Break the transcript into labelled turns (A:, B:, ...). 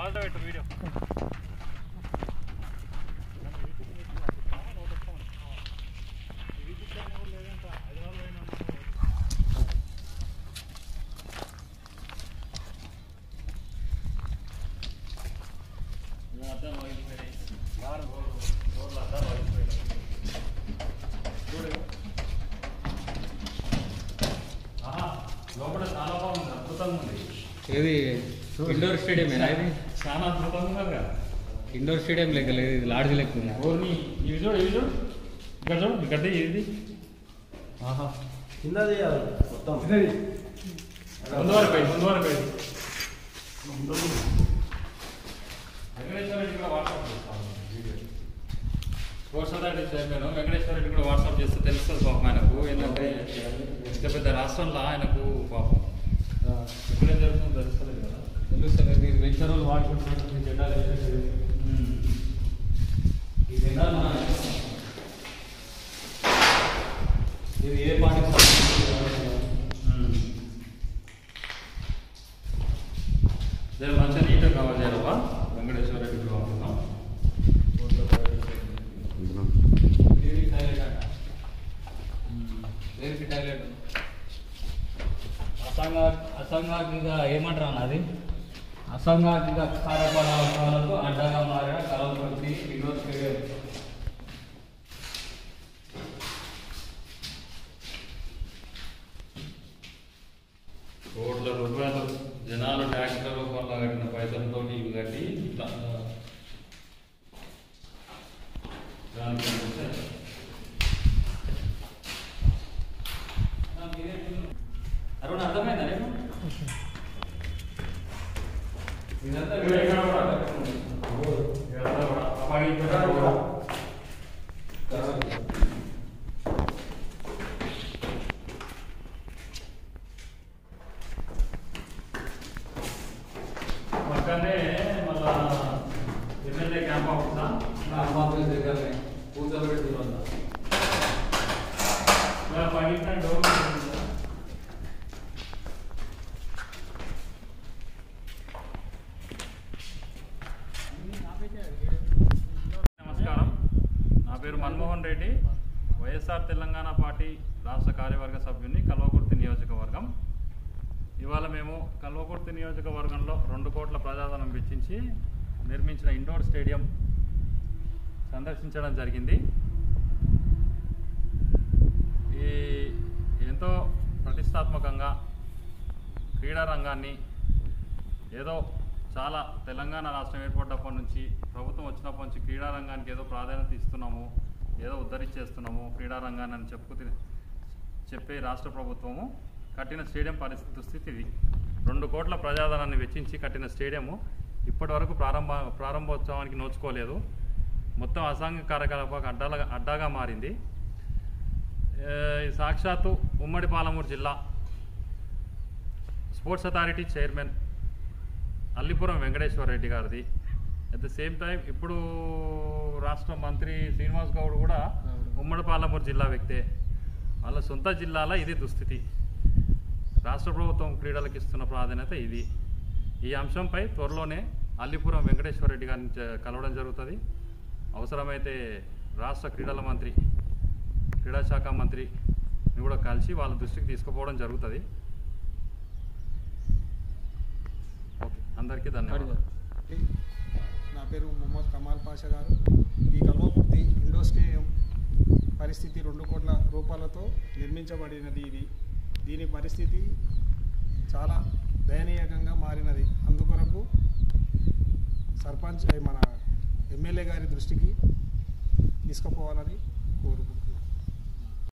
A: Last పెట్టు video లోపల చాలా బాగుంది అద్భుతంగా ఉంది
B: ఇది ఇండోర్ స్టేడియమేనా ఇది
A: చాలా అద్భుతంగా ఉంది కదా
B: ఇండోర్ స్టేడియం లెక్క లేదు ఇది లాడ్జ్ లెక్క ఉంది
A: ఓర్ని ఇవి చూడు ఇవి చూడు ఇక్కడ చూడు ఇక్కడ ఇది
B: ఆహా
C: కిందది మొత్తం
A: ముందు వరకు పోయి ముందు వరకు పోయి వెంకటేశ్వర రెడ్డి కూడా వాట్సాప్ చేస్తాను video sports authority chairman Venkateswara Reddy కూడా వాట్సాప్ చేస్తే తెలుస్తుంది పాపం ఆయనకు ఏంటంటే ఇంత పెద్ద రాష్ట్రంలో ఆయనకు పాపం ఎక్కడేం జరుగుతుందో తెలుస్తలేదు కదా
B: తెలుస్తుంది ఇది వెంచర్ వాళ్ళు వాడుకుంటున్నట్టు జెండాలు వేసేది ఈ జెండాలు మన ఇది ఏ పార్టీకి సంబంధించింది
A: నేను మంచిగా నీట్గా కవర్ చేయాలబ్బా వెంకటేశ్వర రెడ్డి కూడా పంపుతాం
B: ఇది టాయిలెట్ అంట దేనికి టాయిలెట్ అసంఘ అసంఘాతిక ఏమంటారు అన్న అది అసంఘాతిక కార్యకలాపాలకు అడ్డగా మారిన కలవకుర్తి ఇండోర్ స్టేడియం
A: కోట్ల రూపాయలు జనాలు ట్యాక్స్ల రూపంలో కట్టిన పైసలతో ఇవి కట్టి ఇట్లా దానికి వస్తే
B: అరుణ్ అర్థమైందా నీకు ఇదంతా
A: ఇక్కడ ఇక్కడ కూడా. ఇదంతా కూడా అప్పగించిన కూడా. పక్కనే మళ్ళా ఎమ్మెల్యే క్యాంప్ ఆఫీసా
B: ఆఫీస్ దగ్గరనే పూజలు పెడుతున్నా
A: ఇలా పగిలిన డోర్ ఉంటుందా? నమస్కారం నా పేరు మన్మోహన్ రెడ్డి వైఎస్ఆర్ తెలంగాణ పార్టీ రాష్ట్ర కార్యవర్గ సభ్యుని కల్వకుర్తి నియోజకవర్గం ఇవాళ మేము కల్వకుర్తి నియోజకవర్గంలో రెండు కోట్ల ప్రజాధనం వెచ్చించి నిర్మించిన ఇండోర్ స్టేడియం సందర్శించడం జరిగింది ఈ ఎంతో ప్రతిష్టాత్మకంగా క్రీడా రంగాన్ని ఏదో చాలా తెలంగాణ రాష్ట్రం ఏర్పడ్డప్పటి నుంచి ప్రభుత్వం వచ్చినప్పటి నుంచి క్రీడా రంగానికి ఏదో ప్రాధాన్యత ఇస్తున్నాము ఏదో ఉద్ధరించేస్తున్నాము క్రీడా రంగాన్ని అని చెప్పుకు తి- చెప్పే రాష్ట్ర ప్రభుత్వము కట్టిన స్టేడియం పరిస్థితి దుస్థితి ఇది రెండు కోట్ల ప్రజాధనాన్ని వెచ్చించి కట్టిన స్టేడియము ఇప్పటి వరకు ప్రారంభ ప్రారంభోత్సవానికి నోచుకోలేదు మొత్తం అసాంఘిక కార్యకలాపాలకు అడ్డాగా అడ్డాగా మారింది ఏ, ఈ సాక్షాత్తు ఉమ్మడి పాలమూరు జిల్లా sports authority chairman Allipuram Venkateswara Reddy గారిది అట్ ద సేమ్ టైం ఇప్పుడు రాష్ట్ర మంత్రి శ్రీనివాస్ గౌడ్ కూడా ఉమ్మడి పాలమూరు జిల్లా వ్యక్తే వాళ్ళ సొంత జిల్లాలో ఇది దుస్థితి రాష్ట్ర ప్రభుత్వం క్రీడలకు ఇస్తున్న ప్రాధాన్యత ఇది ఈ అంశంపై త్వరలోనే అల్లిపురం వెంకటేశ్వర రెడ్డి గారిని చ- కలవడం జరుగుతుంది అవసరమైతే రాష్ట్ర క్రీడల మంత్రి క్రీడా శాఖ మంత్రిని కూడా కలిసి వాళ్ళ దృష్టికి తీసుకుపోవడం జరుగుతుంది ఓకే అందరికీ ధన్యవాదాలు
D: నా పేరు మొహమ్మద్ కమాల్ పాషా గారు ఈ కల్వకుర్తి ఇండోర్ స్టేడియం పరిస్థితి రెండు కోట్ల రూపాయలతో నిర్మించబడినది ఇది దీని పరిస్థితి చాలా దయనీయంగా మారినది అందుకొరకు సర్పంచ్ మన ఎమ్మెల్యే గారి దృష్టికి తీసుకుపోవాలని కోరుకుంటున్నాను